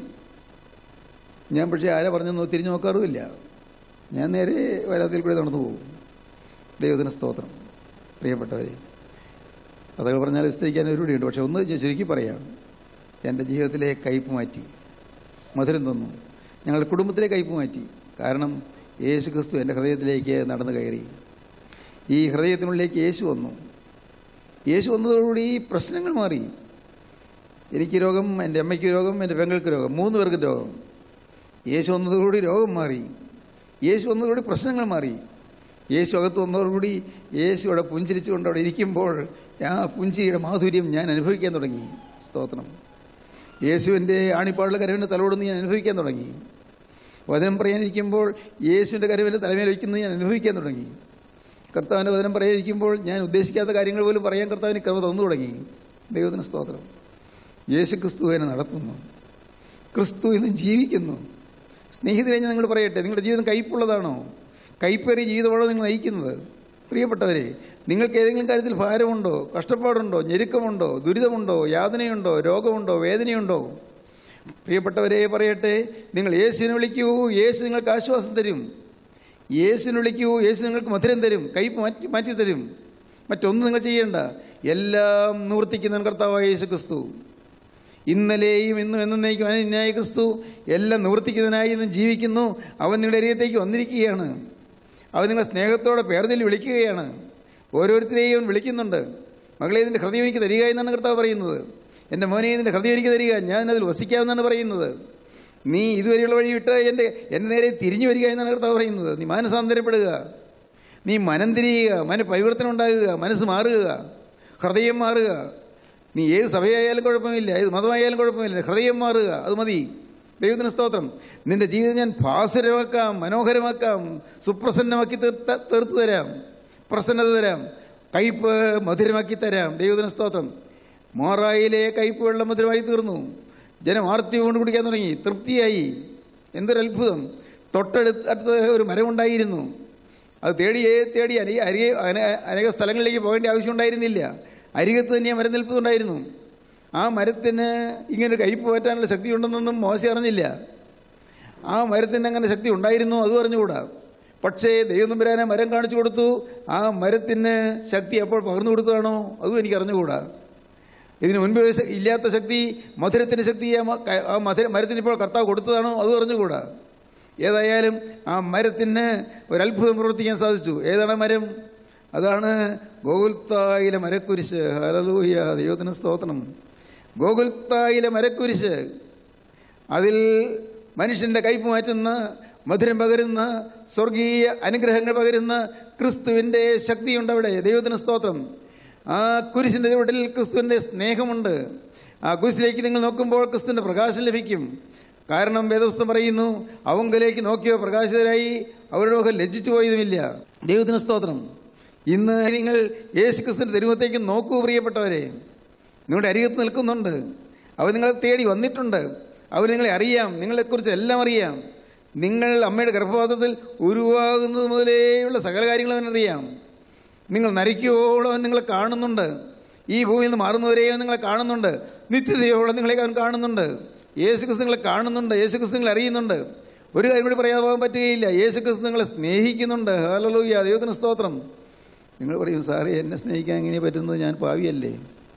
ഞാൻ പക്ഷേ ആരാ പറഞ്ഞെന്നോ തിരിഞ്ഞു നോക്കാറുമില്ല ഞാൻ നേരെ വരാത്തിൽ കൂടി നടന്നു പോകും ദൈവത്തിന് സ്തോത്രം പ്രിയപ്പെട്ടവരെ കഥകൾ പറഞ്ഞാൽ വിസ്തരിക്കാൻ ഒരുപാടുണ്ട് പക്ഷെ ഒന്ന് ഞാൻ ചുരുക്കി പറയാം എൻ്റെ ജീവിതത്തിലെ കയ്പ് മാറ്റി മധുരം തന്നു ഞങ്ങളുടെ കുടുംബത്തിലെ കയ്പ് മാറ്റി കാരണം യേശു ക്രിസ്തു എൻ്റെ ഹൃദയത്തിലേക്ക് നടന്നു കയറി ഈ ഹൃദയത്തിനുള്ളിലേക്ക് യേശു വന്നു യേശു വന്നതോടുകൂടി ഈ പ്രശ്നങ്ങൾ മാറി എനിക്ക് രോഗം എൻ്റെ അമ്മയ്ക്ക് രോഗം എൻ്റെ പെങ്ങൾക്ക് രോഗം മൂന്ന് പേർക്ക് രോഗം യേശു വന്നതോടുകൂടി രോഗം മാറി യേശു വന്നതോടുകൂടി പ്രശ്നങ്ങൾ മാറി യേശു അകത്ത് വന്നതോടുകൂടി യേശു അവിടെ പുഞ്ചിരിച്ചുകൊണ്ട് അവിടെ ഇരിക്കുമ്പോൾ ആ പുഞ്ചിരിയുടെ മാധുര്യം ഞാൻ അനുഭവിക്കാൻ തുടങ്ങി സ്തോത്രം യേശുവിൻ്റെ ആണിപ്പാടുള്ള കരവിൻ്റെ തലോടുന്ന് ഞാൻ അനുഭവിക്കാൻ തുടങ്ങി വചനം പറയാനിരിക്കുമ്പോൾ യേശുവിൻ്റെ കരവിൻ്റെ തലമേൽ വയ്ക്കുന്നത് ഞാൻ അനുഭവിക്കാൻ തുടങ്ങി കർത്താവിൻ്റെ വചനം പറയാനിരിക്കുമ്പോൾ ഞാൻ ഉദ്ദേശിക്കാത്ത കാര്യങ്ങൾ പോലും പറയാൻ കർത്താവിന് കൃപ തന്നു തുടങ്ങി ദൈവത്തിന് സ്തോത്രം യേശു ക്രിസ്തു എന്നെ നടത്തുന്നു ക്രിസ്തു ഇന്ന് ജീവിക്കുന്നു സ്നേഹിതരെ ഞാൻ നിങ്ങൾ പറയട്ടെ നിങ്ങളുടെ ജീവിതം കയ്പുള്ളതാണോ കയ്പേറിയ ജീവിതമാണോ നിങ്ങൾ നയിക്കുന്നത് പ്രിയപ്പെട്ടവരെ നിങ്ങൾക്ക് ഏതെങ്കിലും കാര്യത്തിൽ ഭാരമുണ്ടോ കഷ്ടപ്പാടുണ്ടോ ഞെരുക്കമുണ്ടോ ദുരിതമുണ്ടോ യാതനയുണ്ടോ രോഗമുണ്ടോ വേദനയുണ്ടോ പ്രിയപ്പെട്ടവരെ പറയട്ടെ നിങ്ങൾ യേശുവിനെ വിളിക്കൂ യേശു നിങ്ങൾക്ക് ആശ്വാസം തരും യേശുവിനെ വിളിക്കൂ യേശു നിങ്ങൾക്ക് മധുരം തരും കയ്പ് മാറ്റി മാറ്റി തരും മറ്റൊന്നും നിങ്ങൾ ചെയ്യേണ്ട എല്ലാം നിവർത്തിക്കുന്ന കർത്താവായ യേശു ക്രിസ്തു ഇന്നലെയും ഇന്നും എന്നേക്കും അനന്യായ ക്രിസ്തു എല്ലാം നിവർത്തിക്കുന്നതിനായി ഇന്നും ജീവിക്കുന്നു അവൻ നിങ്ങളുടെ അരികത്തേക്ക് വന്നിരിക്കുകയാണ് അവൻ നിങ്ങളെ സ്നേഹത്തോടെ പേർചൊല്ലി വിളിക്കുകയാണ് ഓരോരുത്തരെയും അവൻ വിളിക്കുന്നുണ്ട് മകളെ ഇതിൻ്റെ ഹൃദയം എനിക്ക് തരിക എന്നാണ് കർത്താവ് പറയുന്നത് എൻ്റെ മോനെ ഇതിൻ്റെ ഹൃദയം എനിക്ക് തരിക ഞാൻ അതിൽ വസിക്കാമെന്നാണ് പറയുന്നത് നീ ഇതുവരെയുള്ള വഴി വിട്ട് എൻ്റെ എൻ്റെ നേരെ തിരിഞ്ഞു വരിക എന്നാണ് കർത്താവ് പറയുന്നത് നീ മാനസാന്തരപ്പെടുക നീ മനം തിരിയുക മന പരിവർത്തനം ഉണ്ടാകുക മനസ്സ് മാറുക ഹൃദയം മാറുക നീ ഏത് സഭയായാലും കുഴപ്പമില്ല ഏത് മതമായാലും കുഴപ്പമില്ല ഹൃദയം മാറുക അത് മതി ദൈവത്തിന് സ്തോത്രം നിന്റെ ജീവിതം ഞാൻ ഭാസുരമാക്കാം മനോഹരമാക്കാം സുപ്രസന്നമാക്കി തീർത്ത തീർത്തു തരാം പ്രസന്നത തരാം കയ്പ് മധുരമാക്കി തരാം ദൈവത്തിന് സ്തോത്രം മോറായിലെ കയ്പ് വെള്ളം മധുരമായി തീർന്നു ജനം ആർത്തി കൊണ്ട് കുടിക്കാൻ തുടങ്ങി തൃപ്തിയായി എന്തൊരു അത്ഭുതം തൊട്ടടുത്ത് അടുത്ത് ഒരു മരമുണ്ടായിരുന്നു അത് തേടി തേടി അനേക അരികെ അന- അനേക സ്ഥലങ്ങളിലേക്ക് പോകേണ്ട ആവശ്യമുണ്ടായിരുന്നില്ല അരികത്ത് തന്നെ ആ മരം നിൽപ്പുണ്ടായിരുന്നു ആ മരത്തിന് ഇങ്ങനെ കയ്പ് പറ്റാനുള്ള ശക്തി ഉണ്ടെന്നൊന്നും മോശ അറിഞ്ഞില്ല ആ മരത്തിന് അങ്ങനെ ശക്തി ഉണ്ടായിരുന്നു അതും അറിഞ്ഞുകൂടാ പക്ഷേ ദൈവം തമ്പുരാനെ മരം കാണിച്ചു കൊടുത്തു ആ മരത്തിന് ശക്തി എപ്പോൾ പകർന്നു കൊടുത്തതാണോ അതും എനിക്ക് അറിഞ്ഞുകൂടാ ഇതിന് മുൻപ് ശ- ഇല്ലാത്ത ശക്തി മധുരത്തിൻ്റെ ശക്തി ആ മ- ക- ആ മധുര മരത്തിന് ഇപ്പോൾ കർത്താവ് കൊടുത്തതാണോ അതും അറിഞ്ഞുകൂടാ ഏതായാലും ആ മരത്തിന് ഒരത്ഭുതം പ്രവർത്തിക്കാൻ സാധിച്ചു ഏതാണ് ആ മരം അതാണ് ഗോകുൽത്തായിലെ മരക്കുരിശ് ഹലലൂയ ദൈവത്തിന് സ്തോത്രം ഗോകുൽത്തായിലെ മരക്കുരിശ് അതിൽ മനുഷ്യൻ്റെ കയ്പ് മാറ്റുന്ന മധുരം പകരുന്ന സ്വർഗീയ അനുഗ്രഹങ്ങൾ പകരുന്ന ക്രിസ്തുവിൻ്റെ ശക്തിയുണ്ട് അവിടെ ദൈവത്തിന് സ്തോത്രം ആ കുരിശിൻ്റെ ചുവട്ടിൽ ക്രിസ്തുവിൻ്റെ സ്നേഹമുണ്ട് ആ കുരിശിലേക്ക് നിങ്ങൾ നോക്കുമ്പോൾ ക്രിസ്തുവിൻ്റെ പ്രകാശം ലഭിക്കും കാരണം വേദവസ്തം പറയുന്നു അവങ്കലേക്ക് നോക്കിയോ പ്രകാശിതരായി അവരുടെ മുഖം ലജ്ജിച്ചു പോയതുമില്ല ദൈവത്തിന് സ്തോത്രം ഇന്ന് നിങ്ങൾ യേശു ക്രിസ്തുവിൻ്റെ തെരുവത്തേക്ക് നോക്കൂ പ്രിയപ്പെട്ടവരെ നിങ്ങളുടെ അരികത്ത് നിൽക്കുന്നുണ്ട് അവർ നിങ്ങളെ തേടി വന്നിട്ടുണ്ട് അവർ നിങ്ങളെ അറിയാം നിങ്ങളെക്കുറിച്ച് എല്ലാം അറിയാം നിങ്ങൾ അമ്മയുടെ ഗർഭപാത്രത്തിൽ ഉരുവാകുന്നത് മുതലേയുള്ള സകല കാര്യങ്ങളും അവനറിയാം നിങ്ങൾ നരയ്ക്കുവോളം അവൻ നിങ്ങളെ കാണുന്നുണ്ട് ഈ ഭൂമിയിൽ നിന്ന് മാറുന്നവരെയും നിങ്ങളെ കാണുന്നുണ്ട് നിത്യതയോളം നിങ്ങളെ അവൻ കാണുന്നുണ്ട് യേശു ക്രിസ്തു നിങ്ങളെ കാണുന്നുണ്ട് യേശു ക്രിസ്തു നിങ്ങളെ അറിയുന്നുണ്ട് ഒരു കാര്യം കൂടി പറയാതെ പോകാൻ പറ്റുകയില്ല യേശു ക്രിസ്തു നിങ്ങളെ സ്നേഹിക്കുന്നുണ്ട് ഹലലൂയ ദൈവത്തിന് സ്തോത്രം നിങ്ങൾ പറയും സാറേ എന്നെ സ്നേഹിക്കാൻ എങ്ങനെ പറ്റുന്നത് ഞാൻ പാവിയല്ലേ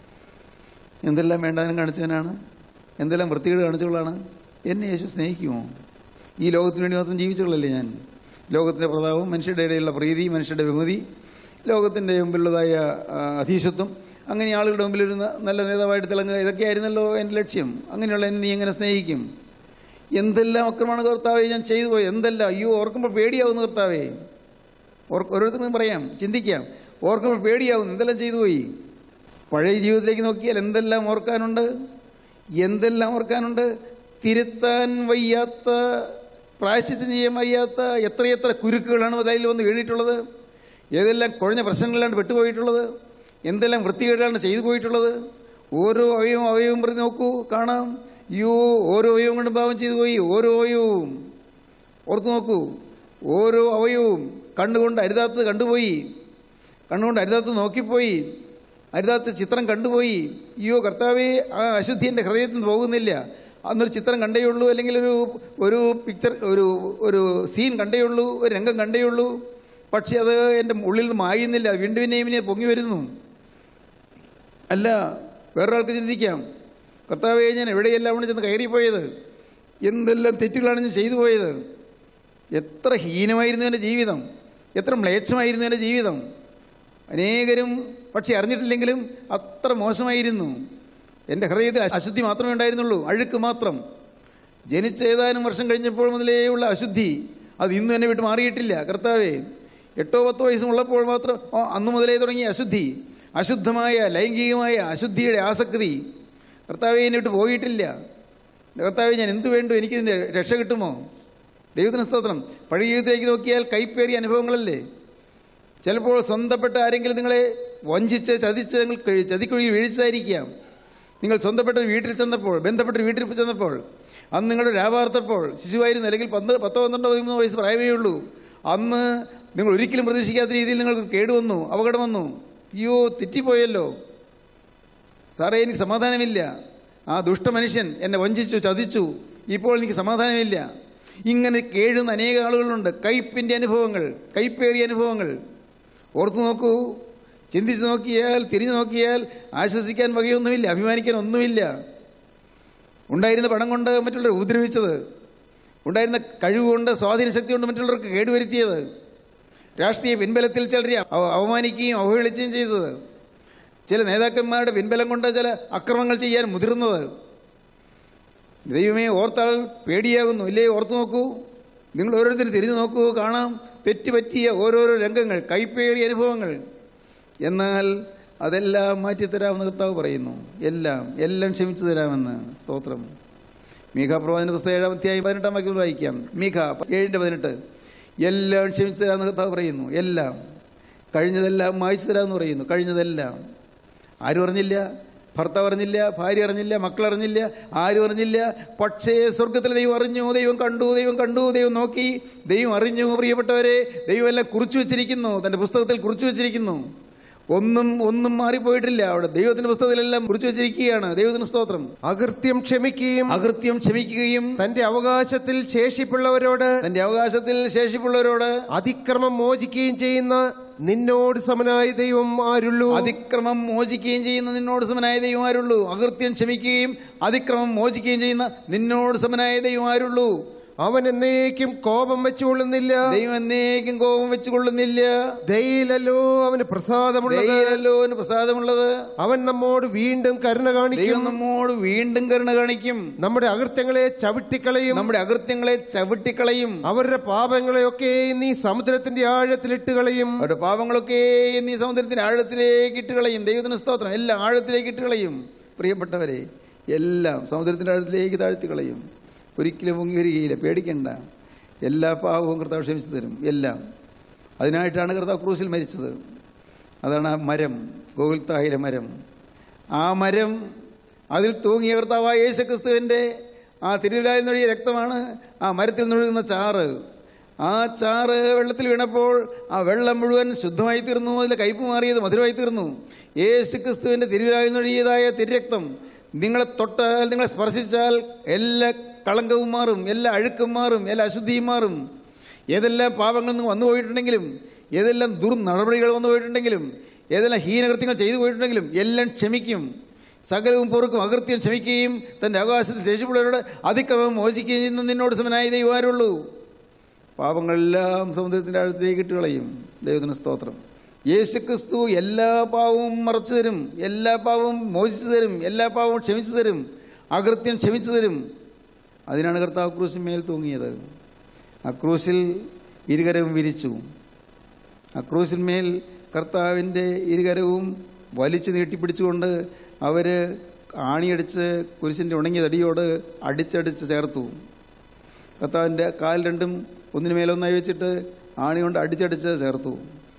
എന്തെല്ലാം വേണ്ടാനും കാണിച്ചവനാണ് എന്തെല്ലാം വൃത്തികേട് കാണിച്ചവളാണ് എന്നെ യേശു സ്നേഹിക്കുമോ ഈ ലോകത്തിന് വേണ്ടി മാത്രം ജീവിച്ചവളല്ലേ ഞാൻ ലോകത്തിൻ്റെ പ്രതാപം മനുഷ്യരുടെ ഇടയിലുള്ള പ്രീതി മനുഷ്യരുടെ ബഹുമതി ലോകത്തിൻ്റെ മുമ്പിലുള്ളതായ ആ, അധീശത്വം അങ്ങനെ ആളുകളുടെ മുമ്പിൽ ഒരു ന- നല്ല നേതാവായിട്ട് തിളങ്ങുക ഇതൊക്കെയായിരുന്നല്ലോ എൻ്റെ ലക്ഷ്യം അങ്ങനെയുള്ള എന്നെ നീ എങ്ങനെ സ്നേഹിക്കും എന്തെല്ലാം അക്രമമാണ് കർത്താവെ ഞാൻ ചെയ്തു പോയി എന്തെല്ലാം അയ്യോ ഓർക്കുമ്പോൾ പേടിയാവുന്നു കർത്താവേ ഓർ ഓരോരുത്തർക്കും പറയാം ചിന്തിക്കാം ഓർക്കുമ്പോൾ പേടിയാവുന്നു എന്തെല്ലാം ചെയ്തു പോയി പഴയ ജീവിതത്തിലേക്ക് നോക്കിയാൽ എന്തെല്ലാം ഓർക്കാനുണ്ട് എന്തെല്ലാം ഓർക്കാനുണ്ട് തിരുത്താൻ വയ്യാത്ത പ്രായശ്ചിത്തം ചെയ്യാൻ വയ്യാത്ത എത്രയെത്ര കുരുക്കുകളാണ് അതിൽ വന്ന് വീണിട്ടുള്ളത് ഏതെല്ലാം കുഴഞ്ഞ പ്രശ്നങ്ങളിലാണ് പെട്ടുപോയിട്ടുള്ളത് എന്തെല്ലാം വൃത്തികേടാണ് ചെയ്തു പോയിട്ടുള്ളത് ഓരോ അവയവും അവയവും പ്രതി നോക്കൂ കാണാം അയ്യോ ഓരോ അവയവും കൊണ്ടും പാവം ചെയ്തു പോയി ഓരോ അവയവും ഓർത്തു നോക്കൂ ഓരോ അവയവും കണ്ണുകൊണ്ട് അരുതാത്തത് കണ്ടുപോയി കണ്ണുകൊണ്ട് അരുതാത്തത് നോക്കിപ്പോയി അരുതാത്ത ചിത്രം കണ്ടുപോയി അയ്യോ കർത്താവേ ആ അശുദ്ധി എൻ്റെ ഹൃദയത്തിൽ നിന്ന് പോകുന്നില്ല അന്നൊരു ചിത്രം കണ്ടേ ഉള്ളൂ അല്ലെങ്കിൽ ഒരു ഒരു പിക്ചർ ഒരു ഒരു സീൻ കണ്ടേ ഉള്ളൂ ഒരു രംഗം കണ്ടേ ഉള്ളൂ പക്ഷേ അത് എൻ്റെ ഉള്ളിൽ നിന്ന് മായുന്നില്ല വീണ്ടും പിന്നെയും പിന്നെ പൊങ്ങി വരുന്നു അല്ല വേറൊരാൾക്ക് ചിന്തിക്കാം കർത്താവെ ഞാൻ എവിടെയെല്ലാമാണ് ചെന്ന് കയറിപ്പോയത് എന്തെല്ലാം തെറ്റുകളാണ് ഞാൻ ചെയ്തു പോയത് എത്ര ഹീനമായിരുന്നു എൻ്റെ ജീവിതം എത്ര മ്ലേച്ഛമായിരുന്നു എൻ്റെ ജീവിതം അനേകരും പക്ഷെ അറിഞ്ഞിട്ടില്ലെങ്കിലും അത്ര മോശമായിരുന്നു എൻ്റെ ഹൃദയത്തിൽ അശുദ്ധി മാത്രമേ ഉണ്ടായിരുന്നുള്ളൂ അഴുക്ക് മാത്രം ജനിച്ച ഏതാനും വർഷം കഴിഞ്ഞപ്പോൾ മുതലേ ഉള്ള അശുദ്ധി അത് ഇന്ന് തന്നെ വിട്ട് മാറിയിട്ടില്ല കർത്താവേ എട്ടോ പത്തോ വയസ്സുമുള്ളപ്പോൾ മാത്രം ഓ, അന്നു മുതലേ തുടങ്ങിയ അശുദ്ധി അശുദ്ധമായ ലൈംഗികമായ അശുദ്ധിയുടെ ആസക്തി കർത്താവെ എന്നെ വിട്ട് പോയിട്ടില്ല കർത്താവെ ഞാൻ എന്തു വേണ്ടു എനിക്കിതിൻ്റെ രക്ഷ കിട്ടുമോ ദൈവത്തിന് സ്തോത്രം പഴയ ജീവിതത്തിലേക്ക് നോക്കിയാൽ കൈപ്പേറിയ അനുഭവങ്ങളല്ലേ ചിലപ്പോൾ സ്വന്തപ്പെട്ട ആരെങ്കിലും നിങ്ങളെ വഞ്ചിച്ച് ചതിച്ച് നിങ്ങൾ കഴി- ചതിക്കുഴിയിൽ വീഴ്ചയായിരിക്കാം നിങ്ങൾ സ്വന്തപ്പെട്ട ഒരു വീട്ടിൽ ചെന്നപ്പോൾ ബന്ധപ്പെട്ട ഒരു വീട്ടിൽ ചെന്നപ്പോൾ അന്ന് നിങ്ങളുടെ രാവാർത്തപ്പോൾ ശിശുവായിരുന്നു അല്ലെങ്കിൽ പന്ത് പത്തോ പന്ത്രണ്ടോ പതിമൂന്നോ വയസ്സ് പ്രായമേ ഉള്ളൂ അന്ന് നിങ്ങൾ ഒരിക്കലും പ്രതീക്ഷിക്കാത്ത രീതിയിൽ നിങ്ങൾക്ക് കേടുവന്നു അപകടം വന്നു അയ്യോ തെറ്റിപ്പോയല്ലോ സാറേ എനിക്ക് സമാധാനമില്ല ആ ദുഷ്ടമനുഷ്യൻ എന്നെ വഞ്ചിച്ചു ചതിച്ചു ഇപ്പോൾ എനിക്ക് സമാധാനമില്ല ഇങ്ങനെ കേഴുന്ന അനേക ആളുകളുണ്ട് കയ്പിൻ്റെ അനുഭവങ്ങൾ കയ്പേറിയ അനുഭവങ്ങൾ ഓർത്തു നോക്കൂ ചിന്തിച്ച് നോക്കിയാൽ തിരിഞ്ഞു നോക്കിയാൽ ആശ്വസിക്കാൻ വകയൊന്നുമില്ല അഭിമാനിക്കാൻ ഒന്നുമില്ല ഉണ്ടായിരുന്ന പണം കൊണ്ട് മറ്റുള്ളവരെ ഉപദ്രവിച്ചത് ഉണ്ടായിരുന്ന കഴിവുകൊണ്ട് സ്വാധീന ശക്തി കൊണ്ട് മറ്റുള്ളവർക്ക് കേടുവരുത്തിയത് രാഷ്ട്രീയ പിൻബലത്തിൽ ചിലരെ അവ- അവമാനിക്കുകയും അവഹേളിക്കുകയും ചെയ്തത് ചില നേതാക്കന്മാരുടെ പിൻബലം കൊണ്ട് ചില അക്രമങ്ങൾ ചെയ്യാൻ മുതിർന്നത് ദൈവമേ ഓർത്താൽ പേടിയാകുന്നു ഇല്ലേ ഓർത്തു നോക്കൂ നിങ്ങൾ ഓരോരുത്തർ തിരിഞ്ഞു നോക്കൂ കാണാം തെറ്റുപറ്റിയ ഓരോരോ രംഗങ്ങൾ കൈപ്പേറിയ അനുഭവങ്ങൾ എന്നാൽ അതെല്ലാം മാറ്റിത്തരാമെന്ന് കർത്താവ് പറയുന്നു എല്ലാം എല്ലാം ക്ഷമിച്ചു തരാമെന്ന് സ്തോത്രം മീഖ പ്രവാചന പുസ്തകം ഏഴാം അധ്യായം പതിനെട്ടാം വാക്യം വായിക്കാം മീഖ ഏഴിൻ്റെ പതിനെട്ട് എല്ലാം ക്ഷമിച്ചു തരാമെന്ന് കർത്താവ് പറയുന്നു എല്ലാം കഴിഞ്ഞതെല്ലാം മായ്ച്ചു തരാമെന്ന് പറയുന്നു കഴിഞ്ഞതെല്ലാം ആരും അറിഞ്ഞില്ല ഭർത്താവ് അറിഞ്ഞില്ല ഭാര്യ അറിഞ്ഞില്ല മക്കൾ അറിഞ്ഞില്ല ആരും അറിഞ്ഞില്ല പക്ഷേ സ്വർഗത്തിൽ ദൈവം അറിഞ്ഞു ദൈവം കണ്ടു ദൈവം കണ്ടു ദൈവം നോക്കി ദൈവം അറിഞ്ഞു പ്രിയപ്പെട്ടവരെ ദൈവം എല്ലാം കുറിച്ചു വെച്ചിരിക്കുന്നു തൻ്റെ പുസ്തകത്തിൽ കുറിച്ചു വെച്ചിരിക്കുന്നു ഒന്നും ഒന്നും മാറിപ്പോയിട്ടില്ല അവിടെ ദൈവത്തിന്റെ പുസ്തകത്തിലെല്ലാം കുറിച്ചു വെച്ചിരിക്കുകയാണ് ദൈവത്തിന് സ്തോത്രം അകൃത്യം ക്ഷമിക്കുകയും അകൃത്യം ക്ഷമിക്കുകയും തന്റെ അവകാശത്തിൽ ശേഷിപ്പുള്ളവരോട് തന്റെ അവകാശത്തിൽ ശേഷിപ്പുള്ളവരോട് അതിക്രമം മോചിക്കുകയും ചെയ്യുന്ന നിന്നോട് സമനായ ദൈവം ആരുള്ളൂ അതിക്രമം മോചിക്കുകയും ചെയ്യുന്ന നിന്നോട് സമനായ ദൈവമാരുള്ളൂ അകൃത്യം ക്ഷമിക്കുകയും അതിക്രമം മോചിക്കുകയും ചെയ്യുന്ന നിന്നോട് സമനായ ദൈവമാരുള്ളൂ അവൻ എന്നേക്കും കോപം വെച്ചുകൊള്ളുന്നില്ല ദൈവം എന്നേക്കും കോപം വെച്ചുകൊള്ളുന്നില്ല ദയയിലല്ലോ അവന് പ്രസാദമുള്ളത് ദൈവമല്ലോ അവന് പ്രസാദമുള്ളത് അവൻ നമ്മോട് വീണ്ടും കരുണ ദൈവം കാണിക്കും നമ്മോട് വീണ്ടും കരുണ കാണിക്കും നമ്മുടെ അകൃത്യങ്ങളെ ചവിട്ടിക്കളയും നമ്മുടെ അകൃത്യങ്ങളെ ചവിട്ടിക്കളയും അവരുടെ പാപങ്ങളെയൊക്കെ നീ സമുദ്രത്തിന്റെ ആഴത്തിലിട്ട് കളയും അവരുടെ പാപങ്ങളൊക്കെ എന്നീ സമുദ്രത്തിന്റെ ആഴത്തിലേക്ക് ഇട്ട് കളയും ദൈവത്തിന് സ്തോത്രം എല്ലാം ആഴത്തിലേക്ക് ഇട്ട് കളയും പ്രിയപ്പെട്ടവരെ എല്ലാം സമുദ്രത്തിന്റെ ആഴത്തിലേക്ക് താഴ്ത്തി കളയും ഒരിക്കലും പൊങ്ങി വരികയില്ല പേടിക്കണ്ട എല്ലാ പാപവും കർത്താവ് ക്ഷമിച്ചു തരും എല്ലാം അതിനായിട്ടാണ് കർത്താവ് ക്രൂസിൽ മരിച്ചത് അതാണ് ആ മരം ഗോകുൽത്തായിലെ മരം ആ മരം അതിൽ തൂങ്ങിയ കർത്താവായ യേശുക്രിസ്തുവിൻ്റെ ആ തിരുവിലായിൽ നൊഴിയ രക്തമാണ് ആ മരത്തിൽ നൊഴുകുന്ന ചാറ് ആ ചാറ് വെള്ളത്തിൽ വീണപ്പോൾ ആ വെള്ളം മുഴുവൻ ശുദ്ധമായി തീർന്നു അതിലെ കയ്പ് മാറിയത് മധുരമായി തീർന്നു യേശു ക്രിസ്തുവിൻ്റെ തിരുവിലായിൽ നൊഴിയതായ തിരുരക്തം നിങ്ങളെ തൊട്ടാൽ നിങ്ങളെ സ്പർശിച്ചാൽ എല്ലാ കളങ്കവും മാറും എല്ലാ അഴുക്കും മാറും എല്ലാ അശുദ്ധിയും മാറും ഏതെല്ലാം പാപങ്ങളിൽ നിന്ന് വന്നു പോയിട്ടുണ്ടെങ്കിലും ഏതെല്ലാം ദുർനടപടികൾ വന്നു പോയിട്ടുണ്ടെങ്കിലും ഏതെല്ലാം ഹീനകൃത്യങ്ങൾ ചെയ്തു പോയിട്ടുണ്ടെങ്കിലും എല്ലാം ക്ഷമിക്കും സകലവും പൊറുക്കും അകൃത്യം ക്ഷമിക്കുകയും തൻ്റെ അവകാശത്തിൽ ശേഷിപ്പുള്ളവരോട് അതിക്രമം മോചിക്കുകയും ചെയ്യുന്ന നിന്നോട് സമനായ ദൈവമാരുള്ളൂ പാപങ്ങളെല്ലാം സമുദ്രത്തിൻ്റെ അടുത്തേക്ക് ഇട്ട് കളയും ദൈവത്തിന് സ്തോത്രം യേശുക്രിസ്തു എല്ലാ പാവവും മറച്ചു തരും എല്ലാ പാവവും മോചിച്ചു തരും എല്ലാ പാവവും ക്ഷമിച്ചു തരും അകൃത്യം ക്ഷമിച്ചു തരും അതിനാണ് കർത്താവ് ക്രൂശിന്മേൽ തൂങ്ങിയത് ആ ക്രൂശിൽ ഇരുകരവും വിരിച്ചു ആ ക്രൂശിന്മേൽ കർത്താവിൻ്റെ ഇരുകരവും വലിച്ചു നീട്ടിപ്പിടിച്ചുകൊണ്ട് അവർ ആണിയടിച്ച് കുരിശിൻ്റെ ഉണങ്ങിയ തടിയോട് അടിച്ചടിച്ച് ചേർത്തു കർത്താവിൻ്റെ കാൽ രണ്ടും ഒന്നിനു മേലൊന്നായി വെച്ചിട്ട് ആണി കൊണ്ട് അടിച്ചടിച്ച് ചേർത്തു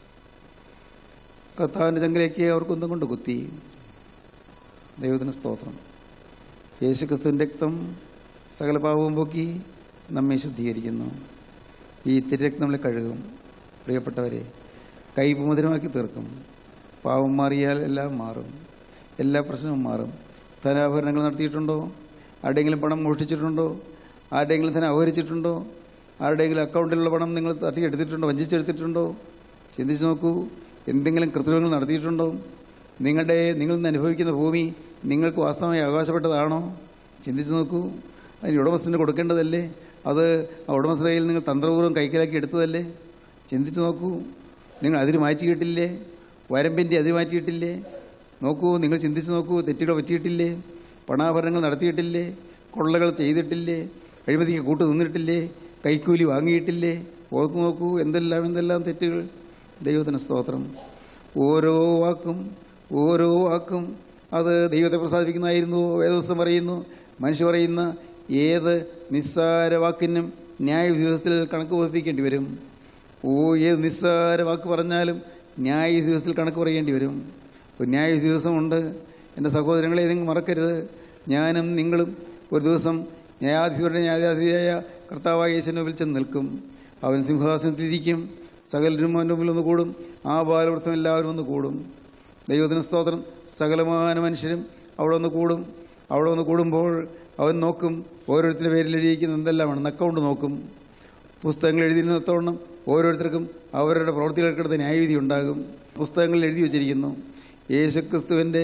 കർത്താവിൻ്റെ ചങ്കിലേക്ക് അവർ കുന്തം കൊണ്ട് കുത്തി ദൈവത്തിന് സ്തോത്രം യേശു ക്രിസ്തുവിൻ്റെ രക്തം സകല പാവവും പൊക്കി നമ്മെ ശുദ്ധീകരിക്കുന്നു ഈ തിരക്തം നമ്മളെ കഴുകും പ്രിയപ്പെട്ടവരെ കൈപ്പ് മധുരമാക്കി തീർക്കും പാവം മാറിയാൽ എല്ലാം മാറും എല്ലാ പ്രശ്നവും മാറും ധനാഭരണങ്ങൾ നടത്തിയിട്ടുണ്ടോ ആരുടെയെങ്കിലും പണം മോഷ്ടിച്ചിട്ടുണ്ടോ ആരുടെയെങ്കിലും ധനം അപഹരിച്ചിട്ടുണ്ടോ ആരുടെയെങ്കിലും അക്കൗണ്ടിലുള്ള പണം നിങ്ങൾ തട്ടിയെടുത്തിട്ടുണ്ടോ വഞ്ചിച്ചെടുത്തിട്ടുണ്ടോ ചിന്തിച്ച് നോക്കൂ എന്തെങ്കിലും കൃത്രിമങ്ങൾ നടത്തിയിട്ടുണ്ടോ നിങ്ങളുടെ നിങ്ങൾ ഇന്ന് അനുഭവിക്കുന്ന ഭൂമി നിങ്ങൾക്ക് വാസ്തവമായി അവകാശപ്പെട്ടതാണോ ചിന്തിച്ച് നോക്കൂ അതിന് ഉടമസ്ഥന് കൊടുക്കേണ്ടതല്ലേ അത് ആ ഉടമസ്ഥതയിൽ നിങ്ങൾ തന്ത്രപൂർവ്വം കൈക്കലാക്കി എടുത്തതല്ലേ ചിന്തിച്ച് നോക്കൂ നിങ്ങൾ അതിര് മാറ്റിയിട്ടില്ലേ വരമ്പിൻ്റെ അതിര് മാറ്റിയിട്ടില്ലേ നോക്കൂ നിങ്ങൾ ചിന്തിച്ച് നോക്കൂ തെറ്റുകൾ പറ്റിയിട്ടില്ലേ പണാഭരണങ്ങൾ നടത്തിയിട്ടില്ലേ കൊള്ളകൾ ചെയ്തിട്ടില്ലേ അഴിമതിക്ക് കൂട്ടു നിന്നിട്ടില്ലേ കൈക്കൂലി വാങ്ങിയിട്ടില്ലേ ഓർത്തു നോക്കൂ എന്തെല്ലാം എന്തെല്ലാം തെറ്റുകൾ ദൈവത്തിന് സ്തോത്രം ഓരോ വാക്കും ഓരോ വാക്കും അത് ദൈവത്തെ പ്രസാദിപ്പിക്കുന്നതായിരുന്നു വേദവസ്ഥം പറയുന്നു മനുഷ്യ പറയുന്ന ഏത് നിസ്സാര വാക്കിനും ന്യായവിധി ദിവസത്തിൽ കണക്ക് ബോധിപ്പിക്കേണ്ടി വരും ഓ ഏത് നിസ്സാര വാക്ക് പറഞ്ഞാലും ന്യായവിധി ദിവസത്തിൽ കണക്ക് പറയേണ്ടി വരും ഒരു ന്യായവിധി ദിവസമുണ്ട് എൻ്റെ സഹോദരങ്ങളെ നിങ്ങൾ മറക്കരുത് ഞാനും നിങ്ങളും ഒരു ദിവസം ന്യായാധിപരുടെ ന്യായാധിപതിയായ കർത്താവായ യേശുവിൻ്റെ മുമ്പിൽ ചെന്ന് നിൽക്കും അവൻ സിംഹാസനത്തിലിരിക്കും സകലരും അവൻ്റെ മുമ്പിൽ ഒന്ന് കൂടും ആ ബാലവൃത്തം എല്ലാവരും ഒന്ന് കൂടും ദൈവത്തിന് സ്തോത്രം സകലമാന മനുഷ്യരും അവിടെ ഒന്ന് കൂടും അവിടെ ഒന്ന് കൂടുമ്പോൾ അവൻ നോക്കും ഓരോരുത്തരുടെ പേരിൽ എഴുതിയിരിക്കുന്ന എന്തെല്ലാമാണ് അക്കൗണ്ട് നോക്കും പുസ്തകങ്ങൾ എഴുതിയിരുന്നത്തോണം ഓരോരുത്തർക്കും അവരുടെ പ്രവൃത്തികൾക്കെടുത്ത് ന്യായവിധി ഉണ്ടാകും പുസ്തകങ്ങളിൽ എഴുതി വച്ചിരിക്കുന്നു യേശുക്രിസ്തുവിൻ്റെ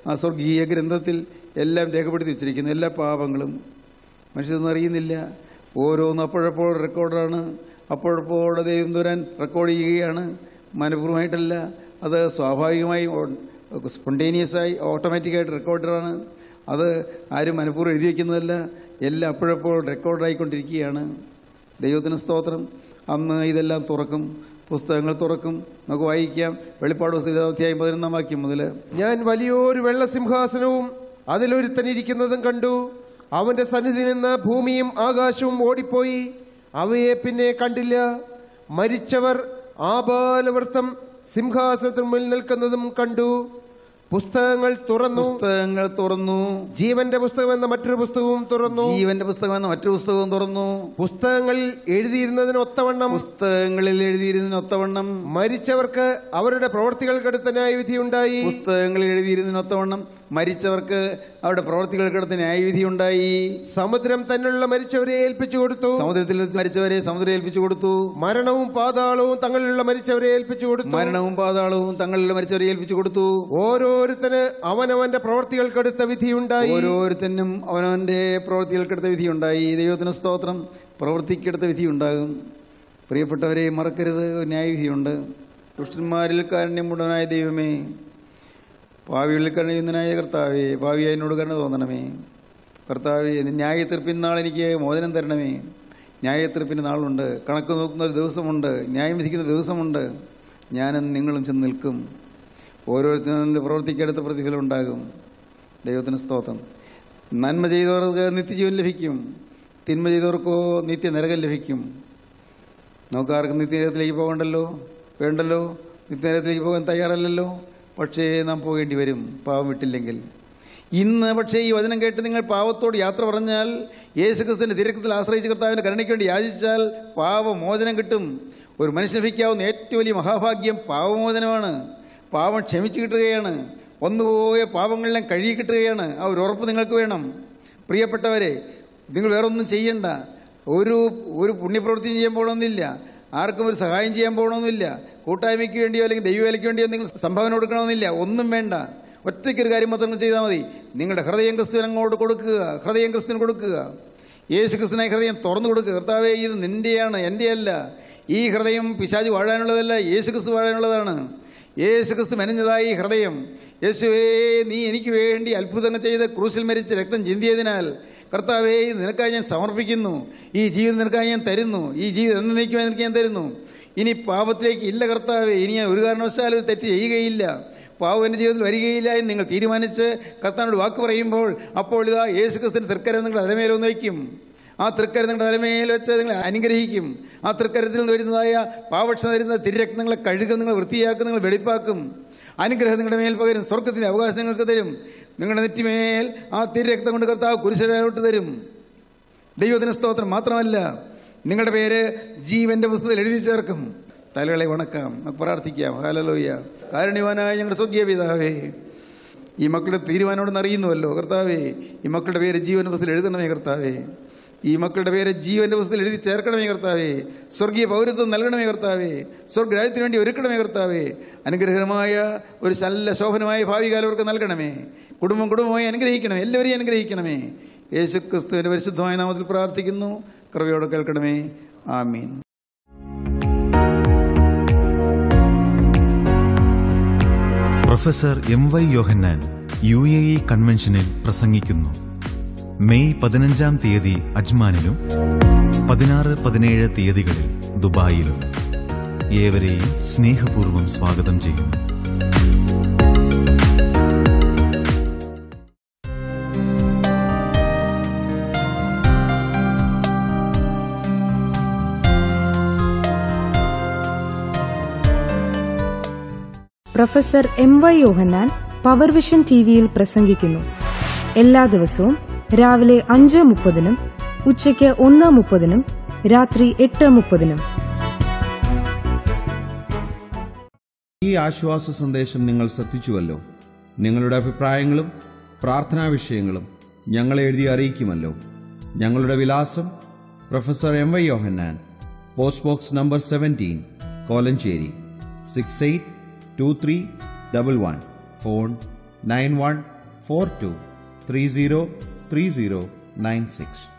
ആ സ്വർഗീയ ഗ്രന്ഥത്തിൽ എല്ലാം രേഖപ്പെടുത്തി വെച്ചിരിക്കുന്നു എല്ലാ പാപങ്ങളും മനുഷ്യതൊന്നും അറിയുന്നില്ല ഓരോന്നും അപ്പോഴപ്പോൾ റെക്കോർഡാണ് അപ്പോഴപ്പോൾ ദൈവം ദുരാൻ റെക്കോർഡ് ചെയ്യുകയാണ് മനഃപൂർവ്വമായിട്ടല്ല അത് സ്വാഭാവികമായി സ്പോണ്ടേനിയസായി ഓട്ടോമാറ്റിക്കായിട്ട് റെക്കോർഡറാണ് അത് ആരും മനഃപൂർവ്വം എഴുതി വയ്ക്കുന്നതല്ല എല്ലാം അപ്പോഴപ്പോൾ റെക്കോർഡായിക്കൊണ്ടിരിക്കുകയാണ് ദൈവത്തിന് സ്തോത്രം അന്ന് ഇതെല്ലാം തുറക്കും പുസ്തകങ്ങൾ തുറക്കും നമുക്ക് വായിക്കാം വെളിപ്പാട് പുസ്തകം അധ്യായം പതിനൊന്നാം വാക്യം മുതൽ ഞാൻ വലിയൊരു വെള്ളസിംഹാസനവും അതിലൊരുത്തനിരിക്കുന്നതും കണ്ടു അവന്റെ സന്നിധി നിന്ന് ഭൂമിയും ആകാശവും ഓടിപ്പോയി അവയെ പിന്നെ കണ്ടില്ല മരിച്ചവർ ആബാലവൃത്തം സിംഹാസനത്തിന് മുന്നിൽ നിൽക്കുന്നതും കണ്ടു പുസ്തകങ്ങൾ തുറന്നു പുസ്തകങ്ങൾ തുറന്നു ജീവന്റെ പുസ്തകം എന്ന മറ്റൊരു പുസ്തകവും തുറന്നു ജീവന്റെ പുസ്തകം എന്ന മറ്റൊരു പുസ്തകവും തുറന്നു പുസ്തകങ്ങളിൽ എഴുതിയിരുന്നതിന് ഒത്തവണ്ണം പുസ്തകങ്ങളിൽ എഴുതിയിരുന്നതിന് ഒത്തവണ്ണം മരിച്ചവർക്ക് അവരുടെ പ്രവർത്തികൾക്കടുത്ത ന്യായവിധിയുണ്ടായി പുസ്തകങ്ങളിൽ എഴുതിയിരുന്നതിന് ഒത്തവണ്ണം മരിച്ചവർക്ക് അവരുടെ പ്രവർത്തികൾക്കടുത്ത് ന്യായവിധി ഉണ്ടായി സമുദ്രം തന്നിലുള്ള മരിച്ചവരെ ഏൽപ്പിച്ചു കൊടുത്തു സമുദ്രത്തിൽ വെച്ച് മരിച്ചവരെ സമുദ്രം ഏൽപ്പിച്ചു കൊടുത്തു മരണവും പാതാളവും തങ്ങളിലുള്ള മരിച്ചവരെ ഏൽപ്പിച്ചു കൊടുത്തു മരണവും പാതാളവും തങ്ങളിൽ മരിച്ചവരെ ഏൽപ്പിച്ചു കൊടുത്തു ഓരോരുത്തന് അവനവന്റെ പ്രവർത്തികൾക്കടുത്ത വിധിയുണ്ടായി ഓരോരുത്തനും അവനവന്റെ പ്രവൃത്തികൾക്കെടുത്ത വിധിയുണ്ടായി ദൈവത്തിന് സ്തോത്രം പ്രവൃത്തിക്കെടുത്ത വിധിയുണ്ടാകും പ്രിയപ്പെട്ടവരെ മറക്കരുത് ഒരു ന്യായവിധിയുണ്ട് ദുഷ്ടന്മാരിൽ കാരുണ്യം മുഴുവനായ ദൈവമേ പാവികളിൽ കരുണയുന്നനായ കർത്താവേ ഭാവി എന്നോട് കരുണ തോന്നണമേ കർത്താവേ ന്യായത്തീർപ്പിന് നാൾ എനിക്ക് മോചനം തരണമേ ന്യായത്തീർപ്പിന് നാളുണ്ട് കണക്ക് നോക്കുന്ന ഒരു ദിവസമുണ്ട് ന്യായം വിധിക്കുന്ന ദിവസമുണ്ട് ഞാനും നിങ്ങളും ചെന്ന് നിൽക്കും ഓരോരുത്തരും പ്രവർത്തിക്കെടുത്ത പ്രതിഫലം ഉണ്ടാകും ദൈവത്തിന് സ്തോത്രം നന്മ ചെയ്തവർക്ക് നിത്യജീവൻ ലഭിക്കും തിന്മ ചെയ്തവർക്കോ നിത്യ നരകം ലഭിക്കും നമുക്ക് ആർക്കും നിത്യനരകത്തിലേക്ക് പോകണ്ടല്ലോ വേണ്ടല്ലോ നിത്യനരകത്തിലേക്ക് പോകാൻ തയ്യാറല്ലല്ലോ പക്ഷേ നാം പോകേണ്ടി വരും പാവം വിട്ടില്ലെങ്കിൽ ഇന്ന് പക്ഷേ ഈ വചനം കേട്ട് നിങ്ങൾ പാവത്തോട് യാത്ര പറഞ്ഞാൽ യേശുക്രിസ്തുവിൻ്റെ തിരക്കത്തിൽ ആശ്രയിച്ച് കർത്താവിൻ്റെ കരുണയ്ക്ക് വേണ്ടി യാചിച്ചാൽ പാവമോചനം കിട്ടും ഒരു മനുഷ്യന് ലഭിക്കാവുന്ന ഏറ്റവും വലിയ മഹാഭാഗ്യം പാവമോചനമാണ് പാവം ക്ഷമിച്ചു കിട്ടുകയാണ് വന്നുപോയ പാവങ്ങളെല്ലാം കഴുകി കിട്ടുകയാണ് ആ ഒരു ഉറപ്പ് നിങ്ങൾക്ക് വേണം പ്രിയപ്പെട്ടവരെ നിങ്ങൾ വേറൊന്നും ചെയ്യണ്ട ഒരു ഒരു പുണ്യപ്രവൃത്തി ചെയ്യാൻ പോകണമെന്നില്ല ആർക്കും ഒരു സഹായം ചെയ്യാൻ പോകണമെന്നില്ല കൂട്ടായ്മയ്ക്ക് വേണ്ടിയോ അല്ലെങ്കിൽ ദൈവവേലയ്ക്ക് വേണ്ടിയോ നിങ്ങൾ സംഭാവന കൊടുക്കണമെന്നില്ല ഒന്നും വേണ്ട ഒറ്റയ്ക്കൊരു കാര്യം മാത്രം ചെയ്താൽ മതി നിങ്ങളുടെ ഹൃദയം ക്രിസ്തുവിന് അങ്ങോട്ട് കൊടുക്കുക ഹൃദയം ക്രിസ്തുവിന് കൊടുക്കുക യേശു ക്രിസ്തുനായി ഹൃദയം തുറന്നു കൊടുക്കുക കർത്താവേ ഇത് നിൻ്റെയാണ് എൻ്റെയല്ല ഈ ഹൃദയം പിശാജ് വാഴാനുള്ളതല്ല യേശു ക്രിസ്തു വാഴാനുള്ളതാണ് യേശു ക്രിസ്തു മെനഞ്ഞതായി ഹൃദയം യേശുവേ നീ എനിക്ക് വേണ്ടി അത്ഭുതങ്ങൾ ചെയ്ത് ക്രൂശിൽ മരിച്ച് രക്തം ചിന്തിയതിനാൽ കർത്താവേ ഇത് നിനക്കായി ഞാൻ സമർപ്പിക്കുന്നു ഈ ജീവിതം നിനക്കായി ഞാൻ തരുന്നു ഈ ജീവിതം എന്നേക്കുമായി നിനക്ക് ഞാൻ തരുന്നു ഇനി പാപത്തിലേക്ക് ഇല്ല കർത്താവേ ഇനി ഞാൻ ഒരു കാരണവശാലും ഒരു തെറ്റ് ചെയ്യുകയില്ല പാവം എൻ്റെ ജീവിതത്തിൽ വരികയില്ല എന്ന് നിങ്ങൾ തീരുമാനിച്ച് കർത്താവിനോട് വാക്ക് പറയുമ്പോൾ അപ്പോൾ ഇതാ യേശു ക്രിസ്തുവിൻ്റെ തൃക്കരം നിങ്ങളുടെ തലമേലൊന്ന് വയ്ക്കും ആ തൃക്കരം നിങ്ങളുടെ തലമേൽ വെച്ച് നിങ്ങളെ അനുഗ്രഹിക്കും ആ തൃക്കരത്തിൽ നിന്ന് വരുന്നതായ പാവക്ഷ വരുന്ന തിരരക്തങ്ങളെ കഴുകും നിങ്ങൾ വൃത്തിയാക്കും നിങ്ങൾ വെടിപ്പാക്കും അനുഗ്രഹം നിങ്ങളുടെ മേൽ പകരും സ്വർഗത്തിൻ്റെ അവകാശം നിങ്ങൾക്ക് തരും നിങ്ങളുടെ നെറ്റിമേൽ ആ തിരരക്തം കൊണ്ട് കർത്താവ് കുരിശിലോട്ട് തരും ദൈവത്തിന് സ്തോത്രം മാത്രമല്ല നിങ്ങളുടെ പേര് ജീവന്റെ പുസ്തകത്തിൽ എഴുതി ചേർക്കും തലകളെ വണക്കാം നമുക്ക് പ്രാർത്ഥിക്കാം ഹാലലോയ്യ കാരുണ്യവാനായ ഞങ്ങളുടെ സ്വർഗീയ പിതാവേ ഈ മക്കളുടെ തീരുമാനോടെന്ന് അറിയുന്നുവല്ലോ കർത്താവേ ഈ മക്കളുടെ പേര് ജീവന്റെ പുസ്തകത്തിൽ എഴുതണമേ കർത്താവേ ഈ മക്കളുടെ പേര് ജീവന്റെ പുസ്തകത്തിൽ എഴുതി ചേർക്കണമേ കർത്താവേ സ്വർഗീയ പൗരത്വം നൽകണമേ കർത്താവേ സ്വർഗരാജ്യത്തിന് വേണ്ടി ഒരുക്കണമേ കർത്താവേ അനുഗ്രഹമായ ഒരു നല്ല ശോഭനമായ ഭാവി കാലം അവർക്ക് നൽകണമേ കുടുംബം കുടുംബമായി അനുഗ്രഹിക്കണമേ എല്ലാവരെയും അനുഗ്രഹിക്കണമേ യേശു ക്രിസ്തുവിൻ്റെ പരിശുദ്ധമായ നാമത്തിൽ പ്രാർത്ഥിക്കുന്നു കൃപയോടെ കേൾക്കണമേ amen professor M Y Yohannan U A E കൺവെൻഷനിൽ പ്രസംഗിക്കുന്നു മെയ് പതിനഞ്ചാം തീയതി അജ്മാനിലും പതിനാറ് പതിനേഴ് തീയതികളിൽ ദുബായിലും ഏവരെയും സ്നേഹപൂർവ്വം സ്വാഗതം ചെയ്യുന്നു professor M Y Yohannan power vision T വിയിൽ പ്രസംഗിക്കുന്നു എല്ലാ ദിവസവും രാവിലെ അഞ്ച് മുപ്പതിനും ഉച്ചയ്ക്ക് ഒന്ന് മുപ്പതിനും രാത്രി എട്ട് മുപ്പതിനും ഈ ആശ്വാസ സന്ദേശം നിങ്ങൾ ശ്രദ്ധിച്ചുവല്ലോ നിങ്ങളുടെ അഭിപ്രായങ്ങളും പ്രാർത്ഥനാ വിഷയങ്ങളും ഞങ്ങളെ എഴുതി അറിയിക്കുമല്ലോ ഞങ്ങളുടെ വിലാസം professor M Y Yohannan post box number seventeen Kolenchery six eight two three double one phone nine one four two three zero three zero nine six